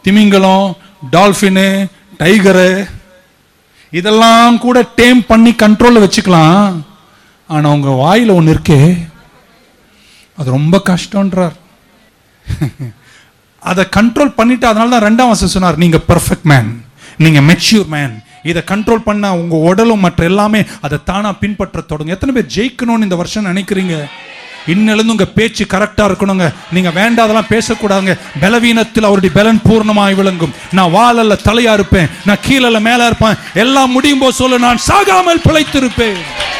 திமிங்கலம் டால்ஃபினு டைகரு இதெல்லாம் கூட டேம் பண்ணி கண்ட்ரோல்ல வச்சுக்கலாம் ஆனா உங்க வாயில ஒண்ணு இருக்கே அது ரொம்ப கஷ்டம்ன்றார் அதை கண்ட்ரோல் பண்ணிட்டு அதனால தான் ரெண்டாம் வசனம் சொன்னார் நீங்க பெர்ஃபெக்ட் மேன் நீங்க மெச்சூர் மேன் இதை கண்ட்ரோல் பண்ணா உங்க உடலும் மற்ற எல்லாமே அதை தானா பின்பற்ற தொடங்கும் எத்தனை பேர் ஜெயிக்கணும்னு இந்த வருஷம் நினைக்கிறீங்க இன்னிலிருந்து உங்க பேச்சு கரெக்டா இருக்கணுங்க நீங்க வேண்டாதெல்லாம் பேசக்கூடாதுங்க பலவீனத்தில் அவருடைய பலன் பூர்ணமாய் விளங்கும் நான் வாழல்ல தலையா இருப்பேன் நான் கீழல்ல மேல இருப்பேன் எல்லாம் முடியும் போது சொல்ல நான் சாகாமல் பிழைத்திருப்பேன்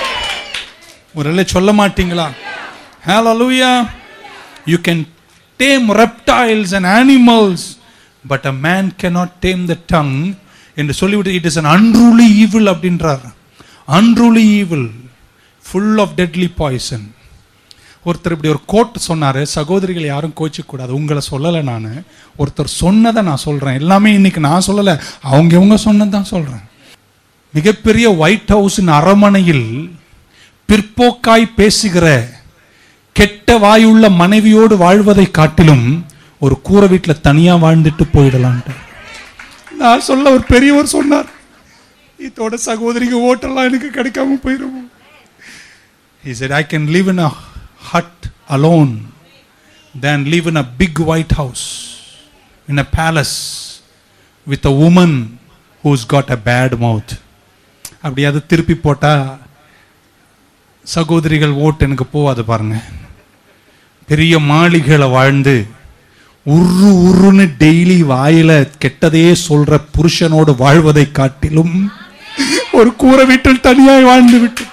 ஒரு வேளை சொல்ல மாட்டீங்களா ஹalleluya you can tame reptiles and animals but a man cannot tame the tongue என்று சொல்லிவிட்டு it is an unruly evil அப்படின்றார் unruly evil full of deadly poison ஒருத்தர் இப்படி ஒரு கோட் சொன்னாரு சகோதரிகள் யாரும் கோச்சிக்க கூடாது உங்களை சொல்லலை நான் ஒருத்தர் சொன்னதை நான் சொல்றேன் எல்லாமே இன்னைக்கு நான் சொல்லலை அவங்க இவங்க சொன்னது தான் சொல்றேன் மிகப்பெரிய ஒயிட் ஹவுஸின் அரமனையில் பிற்போக்காய் பேசுகிற கெட்ட வாயுள்ள மனைவியோடு வாழ்வதை காட்டிலும் ஒரு கூரை வீட்டில் தனியா வாழ்ந்துட்டு போயிடலான்ட்டு நான் சொல்ல ஒரு பெரியவர் சொன்னார் இதோட சகோதரிக்கு ஓட்டெல்லாம் எனக்கு கிடைக்காம போயிடும் He said, I can live in a hut alone than live in a big white house, in a palace, with a woman who's got a bad mouth. அப்படியாவது திருப்பி போட்டா சகோதரிகள் ஓட்டு எனக்கு போவாது பாருங்க பெரிய மாளிகைகளை வாழ்ந்து உரு உருன்னு டெய்லி வாயில கெட்டதே சொல்ற புருஷனோடு வாழ்வதை காட்டிலும் ஒரு கூரை வீட்டில் தனியாய் வாழ்ந்து விட்டு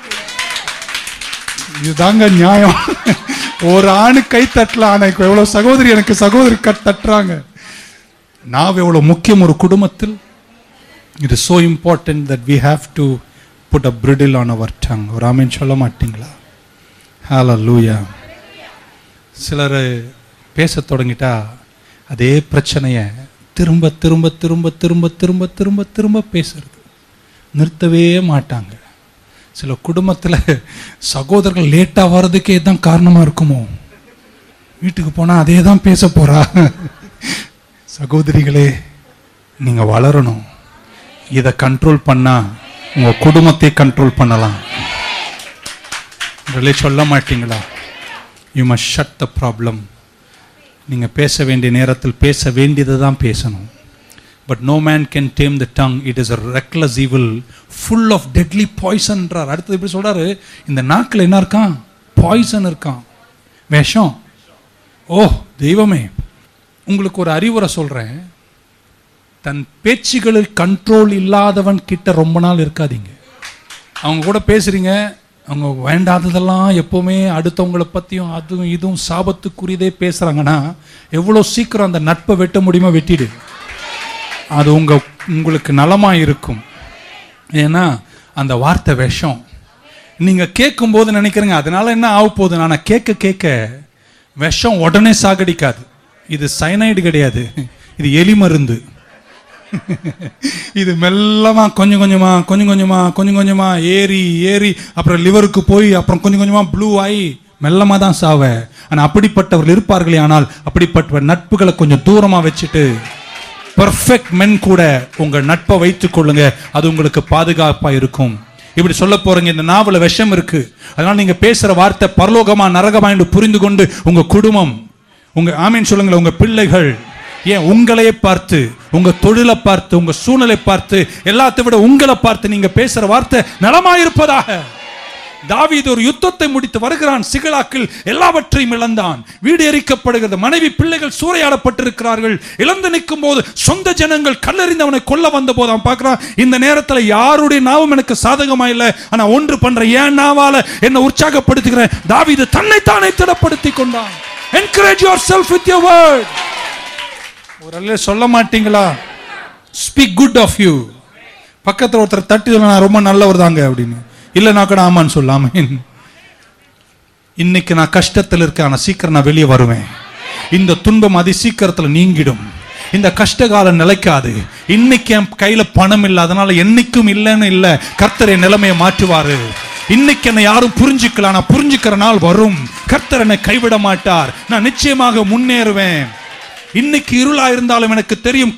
இதுதாங்க நியாயம் ஒரு ஆணு கை தட்டல ஆனா இப்ப எவ்வளவு சகோதரி எனக்கு சகோதரி கட் தட்டுறாங்க நான் எவ்வளவு முக்கியம் ஒரு குடும்பத்தில் it is so important that we have to put a bridle on our tongue ஒரு ஆமீன் சொல்ல மாட்டீங்களா ஹலோ லூயா சிலர் பேச தொடங்கிட்டா அதே பிரச்சனையை திரும்ப திரும்ப திரும்ப திரும்ப திரும்ப திரும்ப திரும்ப பேசுறது நிறுத்தவே மாட்டாங்க சில குடும்பத்தில் சகோதரர்கள் லேட்டாக வர்றதுக்கே தான் காரணமாக இருக்குமோ வீட்டுக்கு போனால் அதே தான் பேச போறா சகோதரிகளே நீங்கள் வளரணும் இதை கண்ட்ரோல் பண்ணா உங்க குடும்பத்தை கண்ட்ரோல் பண்ணலாம் ரிலே சொல்ல மாட்டீங்களா you must shut the problem நீங்கள் பேச வேண்டிய நேரத்தில் பேச வேண்டியதை தான் பேசணும் but no man can tame the tongue it is a reckless evil full of deadly பாய்சன்றார் அடுத்தது இப்படி சொல்றாரு இந்த நாக்கில் என்ன இருக்கான் பாய்சன் இருக்கான் விஷம் ஓ தெய்வமே உங்களுக்கு ஒரு அறிவுரை சொல்றேன் தன் பேச்சுகளில் கண்ட்ரோல் இல்லாதவன் கிட்ட ரொம்ப நாள் இருக்காதீங்க அவங்க கூட பேசுறீங்க அவங்க வேண்டாததெல்லாம் எப்பவுமே அடுத்தவங்களை பற்றியும் அதுவும் இதுவும் சாபத்துக்குரியதே பேசுகிறாங்கன்னா எவ்வளோ சீக்கிரம் அந்த நட்பை வெட்ட முடியுமோ வெட்டிடு அது உங்க உங்களுக்கு நலமா இருக்கும் ஏன்னா அந்த வார்த்தை விஷம் நீங்க கேட்கும்போது நினைக்கிறீங்க அதனால என்ன ஆக போகுது நான் கேட்க கேட்க விஷம் உடனே சாகடிக்காது இது சைனைடு கிடையாது இது எலி மருந்து இது மெல்லமா கொஞ்சம் கொஞ்சமா கொஞ்சம் கொஞ்சமா கொஞ்சம் கொஞ்சமா ஏறி ஏறி அப்புறம் லிவருக்கு போய் அப்புறம் கொஞ்சம் கொஞ்சமா ப்ளூ ஆகி மெல்லமா தான் சாவ ஆனா அப்படிப்பட்டவர்கள் இருப்பார்களே ஆனால் அப்படிப்பட்ட நட்புகளை கொஞ்சம் தூரமா வச்சுட்டு பெர்ஃபெக்ட் மென் கூட உங்க நட்பை வைத்துக் கொள்ளுங்க அது உங்களுக்கு பாதுகாப்பா இருக்கும் இப்படி சொல்ல போறீங்க இந்த நாவல விஷம் இருக்கு அதனால நீங்க பேசுற வார்த்தை பரலோகமா நரகமா என்று புரிந்து கொண்டு உங்க குடும்பம் உங்க ஆமீன் சொல்லுங்களேன் உங்க பிள்ளைகள் ஏன் உங்களையே பார்த்து உங்க தொழிலை பார்த்து உங்க சூழ்நிலை பார்த்து எல்லாத்தை விட உங்களை பார்த்து நீங்க பேசுற வார்த்தை நலமாயிருப்பதாக தாவீது ஒரு யுத்தத்தை முடித்து வருகிறான் சிகலாக்கில் எல்லாவற்றையும் இழந்தான் வீடு எரிக்கப்படுகிறது மனைவி பிள்ளைகள் சூறையாடப்பட்டிருக்கிறார்கள் இழந்து நிற்கும் போது சொந்த ஜனங்கள் கல்லறிந்து அவனை கொல்ல வந்த போது அவன் பார்க்கிறான் இந்த நேரத்தில் யாருடைய நாவும் எனக்கு சாதகமா இல்லை ஆனா ஒன்று பண்ற ஏன் நாவால என்ன உற்சாகப்படுத்துகிறேன் தாவீது தன்னைத்தானே திடப்படுத்தி கொண்டான் encourage yourself with your word ஒரு அல்ல சொல்ல மாட்டீங்களா ஸ்பீக் குட் ஆஃப் யூ பக்கத்தில் ஒருத்தர் தட்டி சொல்ல, நான் ரொம்ப நல்லவர் தாங்க அப்படின்னு இல்லைனா கூட ஆமான்னு சொல்லாம இன்னைக்கு நான் கஷ்டத்தில் இருக்கேன் ஆனா சீக்கிரம் நான் வெளியே வருவேன் இந்த துன்பம் அதி சீக்கிரத்தில் நீங்கிடும் இந்த கஷ்டகாலம் நிலைக்காது இன்னைக்கு என் கையில பணம் இல்லை அதனால என்னைக்கும் இல்லைன்னு இல்லை கர்த்தர் என் நிலைமையை மாற்றுவாரு இன்னைக்கு என்னை யாரும் புரிஞ்சுக்கலாம் நான் புரிஞ்சுக்கிற நாள் வரும் கர்த்தர் என்னை கைவிட மாட்டார் நான் நிச்சயமாக முன்னேறுவேன் இன்னைக்கு இருளா இருந்தாலும் எனக்கு தெரியும்